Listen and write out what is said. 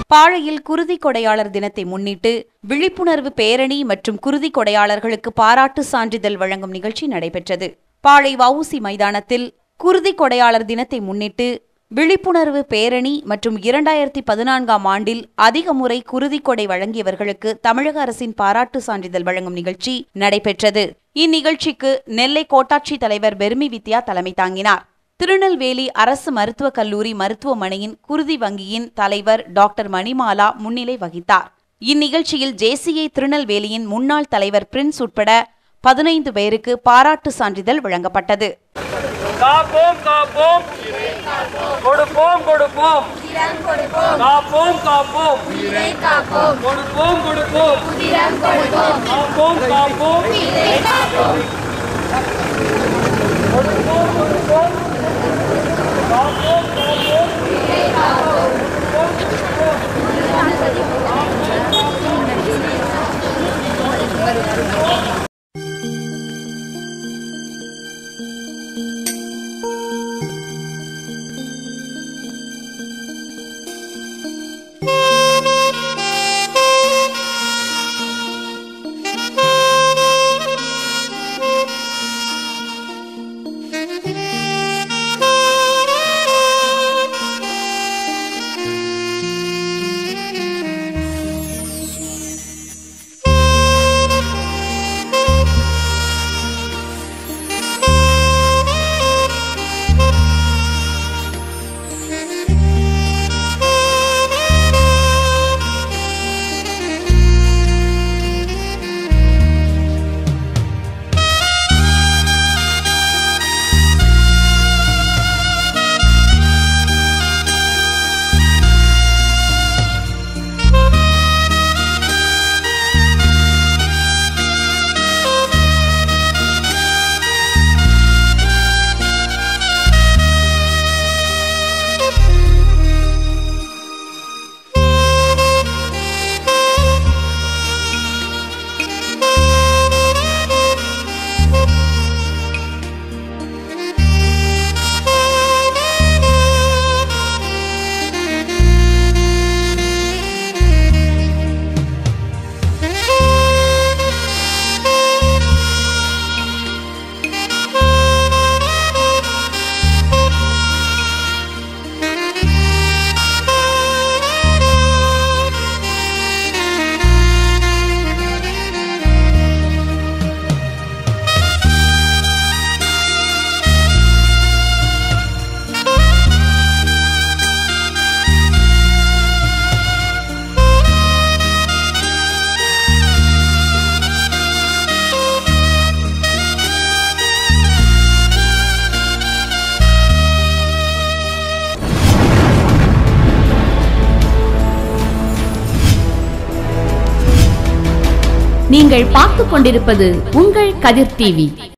பாழையில் குருதி கொடையாளர் தினத்தை முன்னிட்டு விழிப்புணர்வு பேரணி மற்றும் குருதி கொடையாளர்களுக்கு பாராட்டு சான்றிதழ் வழங்கும் நிகழ்ச்சி நடைபெற்றது பாளை வவுசி மைதானத்தில் குருதி கொடையாளர் தினத்தை முன்னிட்டு விழிப்புணர்வு பேரணி மற்றும் இரண்டாயிரத்தி பதினான்காம் ஆண்டில் அதிக முறை குருதி கொடை வழங்கியவர்களுக்கு தமிழக அரசின் பாராட்டு சான்றிதழ் வழங்கும் நிகழ்ச்சி நடைபெற்றது இந்நிகழ்ச்சிக்கு நெல்லை கோட்டாட்சி தலைவர் பெர்மி வித்யா தலைமை தாங்கினார் திருநெல்வேலி அரசு மருத்துவக் கல்லூரி மருத்துவமனையின் குருதி வங்கியின் தலைவர் டாக்டர் மணிமாலா முன்னிலை வகித்தார் இந்நிகழ்ச்சியில் ஜேசிஐ திருநெல்வேலியின் முன்னாள் தலைவர் பிரின்ஸ் உட்பட பதினைந்து பேருக்கு பாராட்டு சான்றிதழ் வழங்கப்பட்டது காப்போம் காப்போம் கொடுப்போம் கொடுப்போம் காப்போம் காப்போம் கொடுப்போம் கொடுப்போம் காப்போம் காப்போம் கொடுப்போம் கொடுப்போம் காப்போம் காப்போம் நீங்கள் பார்த்துக் கொண்டிருப்பது உங்கள் கதிர் டிவி